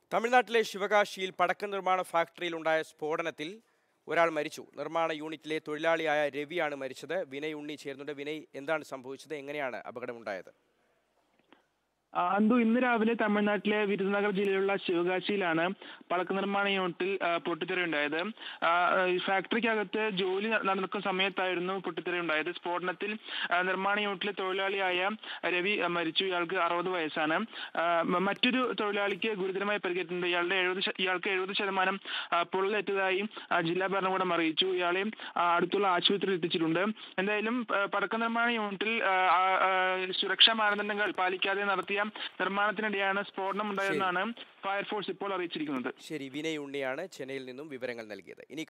തമിഴ്നാട്ടിലെ ശിവകാശിയിൽ പടക്ക നിർമ്മാണ ഫാക്ടറിയിലുണ്ടായ സ്ഫോടനത്തിൽ ഒരാൾ മരിച്ചു നിർമ്മാണ യൂണിറ്റിലെ തൊഴിലാളിയായ രവിയാണ് മരിച്ചത് വിനയ് ഉണ്ണി ചേരുന്നുണ്ട് വിനയ് എന്താണ് സംഭവിച്ചത് എങ്ങനെയാണ് അപകടമുണ്ടായത് ആ, അന്തു ഇന്ന് രാവിലെ തമിഴ്നാട്ടിലെ വിരുദ്നഗർ ജില്ലയിലുള്ള ശിവകാശിയിലാണ് പടക്ക നിർമ്മാണ യൂണിറ്റിൽ ആ, പൊട്ടിത്തെറിയുണ്ടായത് ആ, ഈ ഫാക്ടറിക്കകത്ത് ജോലി ന- നടക്കുന്ന സമയത്തായിരുന്നു പൊട്ടിത്തെറിയുണ്ടായത് സ്ഫോടനത്തിൽ ആ, നിർമ്മാണ യൂണിറ്റിലെ തൊഴിലാളിയായ രവി ആ, മരിച്ചു ഇയാൾക്ക് അറുപത് വയസ്സാണ് ആ, മ- മറ്റൊരു തൊഴിലാളിക്ക് ഗുരുതരമായി പരിക്കേറ്റിട്ടുണ്ട് ഇയാളുടെ എഴുപത് ശ- ഇയാൾക്ക് എഴുപത് ശതമാനം ആ, പൊള്ളലേറ്റതായി ആ, ജില്ലാ ഭരണകൂടം അറിയിച്ചു ഇയാളെ ആ, അടുത്തുള്ള ആശുപത്രിയിൽ എത്തിച്ചിട്ടുണ്ട് എന്തായാലും ആ, പടക്ക നിർമ്മാണ യൂണിറ്റിൽ ആ, ആ, ആ, സുരക്ഷാ മാനദണ്ഡങ്ങൾ പാലിക്കാതെ നടത്തിയ നിർമ്മാണത്തിനിടെയാണ് സ്ഫോടനം ഉണ്ടായതെന്നാണ് ഫയർഫോഴ്സ് ഇപ്പോൾ അറിയിച്ചിരിക്കുന്നത് ശരി വിനയ് ഉണ്ണിയാണ് ചെന്നൈയിൽ നിന്നും വിവരങ്ങൾ നൽകിയത് ഇനി